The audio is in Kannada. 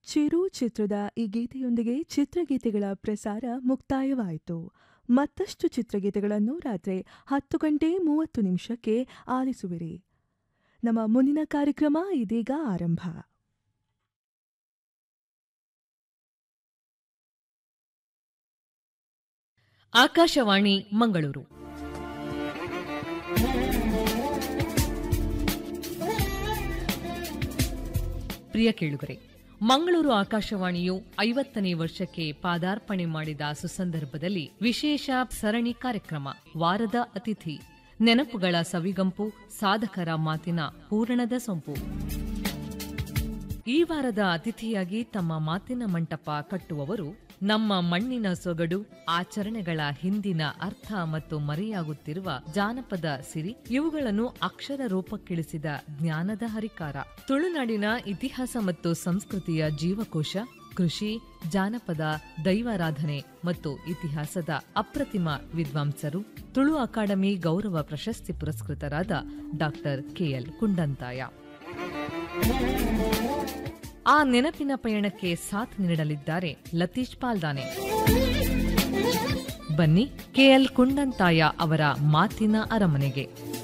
ಚಿರು ಚಿತ್ರದ ಈ ಗೀತೆಯೊಂದಿಗೆ ಚಿತ್ರಗೀತೆಗಳ ಪ್ರಸಾರ ಮುಕ್ತಾಯವಾಯಿತು ಮತ್ತಷ್ಟು ಚಿತ್ರಗೀತೆಗಳನ್ನು ರಾತ್ರಿ ಹತ್ತು ಗಂಟೆ ಮೂವತ್ತು ನಿಮಿಷಕ್ಕೆ ಆಲಿಸುವಿರಿ ನಮ್ಮ ಮುಂದಿನ ಕಾರ್ಯಕ್ರಮ ಇದೀಗ ಆರಂಭ ಆಕಾಶವಾಣಿ ಮಂಗಳೂರು ಪ್ರಿಯ ಕೇಳುಗರೆ ಮಂಗಳೂರು ಆಕಾಶವಾಣಿಯು ಐವತ್ತನೇ ವರ್ಷಕ್ಕೆ ಪಾದಾರ್ಪಣೆ ಮಾಡಿದ ಸುಸಂದರ್ಭದಲ್ಲಿ ವಿಶೇಷ ಸರಣಿ ಕಾರ್ಯಕ್ರಮ ವಾರದ ಅತಿಥಿ ನೆನಪುಗಳ ಸವಿಗಂಪು ಸಾಧಕರ ಮಾತಿನ ಪೂರಣದ ಸೊಂಪು ಈ ವಾರದ ಅತಿಥಿಯಾಗಿ ತಮ್ಮ ಮಾತಿನ ಮಂಟಪ ಕಟ್ಟುವವರು ನಮ್ಮ ಮಣ್ಣಿನ ಸೊಗಡು ಆಚರಣೆಗಳ ಹಿಂದಿನ ಅರ್ಥ ಮತ್ತು ಮರೆಯಾಗುತ್ತಿರುವ ಜಾನಪದ ಸಿರಿ ಇವುಗಳನ್ನು ಅಕ್ಷರ ರೂಪಕ್ಕಿಳಿಸಿದ ಜ್ಞಾನದ ಹರಿಕಾರ ತುಳುನಾಡಿನ ಇತಿಹಾಸ ಮತ್ತು ಸಂಸ್ಕೃತಿಯ ಜೀವಕೋಶ ಕೃಷಿ ಜಾನಪದ ದೈವಾರಾಧನೆ ಮತ್ತು ಇತಿಹಾಸದ ಅಪ್ರತಿಮ ವಿದ್ವಾಂಸರು ತುಳು ಅಕಾಡೆಮಿ ಗೌರವ ಪ್ರಶಸ್ತಿ ಪುರಸ್ಕೃತರಾದ ಡಾಕ್ಟರ್ ಕೆಎಲ್ ಕುಂಡಂತಾಯ ಆ ನೆನಪಿನ ಪಯಣಕ್ಕೆ ಸಾಥ್ ನೀಡಲಿದ್ದಾರೆ ಲತೀಶ್ ಪಾಲ್ದಾನೆ ಬನ್ನಿ ಕೆಎಲ್ ಕುಂಡಂತಾಯ ಅವರ ಮಾತಿನ ಅರಮನೆಗೆ